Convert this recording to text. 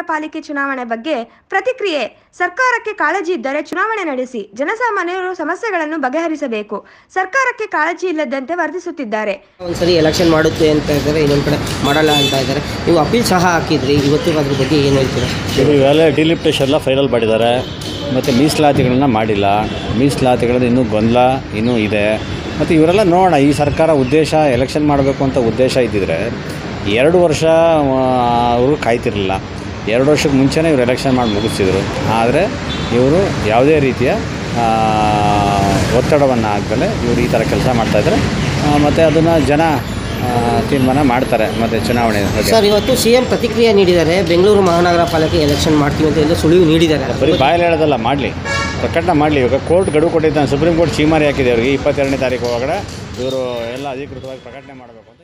ಪಾಲಿಕೆ ಚುನಾವಣೆ ಬಗ್ಗೆ ಪ್ರತಿಕ್ರಿಯೆ ಸರ್ಕಾರಕ್ಕೆ ಕಾಳಜಿ ಇದ್ದರೆ ಚುನಾವಣೆ ನಡೆಸಿ ಜನಸಾಮಾನ್ಯರು ಸಮಸ್ಯೆಗಳನ್ನು ಬಗೆಹರಿಸಬೇಕು ಸರ್ಕಾರಕ್ಕೆ ಕಾಳಜಿ ಇಲ್ಲದಂತೆ ವರ್ತಿಸುತ್ತಿದ್ದಾರೆ ಒಂದ್ಸರಿ ಎಲೆಕ್ಷನ್ ಮಾಡುತ್ತೆ ಅಂತ ಇದ್ದಾರೆ ಇನ್ನೊಂದು ಕಡೆ ಮಾಡಲ್ಲ ಅಂತ ಇದ್ದಾರೆ ನೀವು ಅಪೀಲ್ ಸಹ ಹಾಕಿದ್ರಿ ಇವತ್ತು ಅದ್ರ ಬಗ್ಗೆ ಏನು ಹೇಳ್ತೀರಾ ಇದು ಇವೆಲ್ಲ ಡಿಲಿಮಿಟೇಷನ್ ಎಲ್ಲ ಫೈನಲ್ ಮಾಡಿದ್ದಾರೆ ಮತ್ತು ಮೀಸಲಾತಿಗಳನ್ನ ಮಾಡಿಲ್ಲ ಮೀಸಲಾತಿಗಳದ್ದು ಇನ್ನೂ ಗೊಂದಲ ಇನ್ನೂ ಇದೆ ಮತ್ತು ಇವರೆಲ್ಲ ನೋಡೋಣ ಈ ಸರ್ಕಾರ ಉದ್ದೇಶ ಎಲೆಕ್ಷನ್ ಮಾಡಬೇಕು ಅಂತ ಉದ್ದೇಶ ಇದ್ದಿದ್ರೆ ಎರಡು ವರ್ಷ ಅವರು ಕಾಯ್ತಿರಲಿಲ್ಲ ಎರಡು ವರ್ಷಕ್ಕೆ ಮುಂಚೆನೇ ಇವರು ಎಲೆಕ್ಷನ್ ಮಾಡಿ ಮುಗಿಸಿದ್ರು ಆದರೆ ಇವರು ಯಾವುದೇ ರೀತಿಯ ಆ, ಒತ್ತಡವನ್ನು ಹಾಕ್ದಲೆ ಇವರು ಈ ಥರ ಕೆಲಸ ಮಾಡ್ತಾಯಿದ್ರೆ ಮತ್ತು ಅದನ್ನು ಜನ ಆ, ತೀರ್ಮಾನ ಮಾಡ್ತಾರೆ ಮತ್ತು ಚುನಾವಣೆ ಬಗ್ಗೆ ಸರ್ ಇವತ್ತು ಸಿ ಎಂ ಪ್ರತಿಕ್ರಿಯೆ ನೀಡಿದ್ದಾರೆ ಬೆಂಗಳೂರು ಮಹಾನಗರ ಪಾಲಿಕೆ ಎಲೆಕ್ಷನ್ ಮಾಡ್ತೀವಿ ಅಂತ ಎಲ್ಲ ಸುಳಿವು ನೀಡಿದ್ದಾರೆ ಬರೀ ಬಾಯಲ್ಲಿ ಹೇಳೋದಲ್ಲ ಮಾಡಲಿ ಪ್ರಕಟಣೆ ಮಾಡಲಿ ಇವಾಗ ಕೋರ್ಟ್ ಗಡುವು ಕೊಟ್ಟಿದ್ದಾನೆ ಸುಪ್ರೀಂ ಕೋರ್ಟ್ ಚೀಮಾರಿ ಹಾಕಿದೆ ಅವರಿಗೆ ಇಪ್ಪತ್ತೆರಡನೇ ತಾರೀಕು ಒಳಗಡೆ ಇವರು ಎಲ್ಲ ಅಧಿಕೃತವಾಗಿ ಪ್ರಕಟಣೆ ಮಾಡಬೇಕು ಅಂತ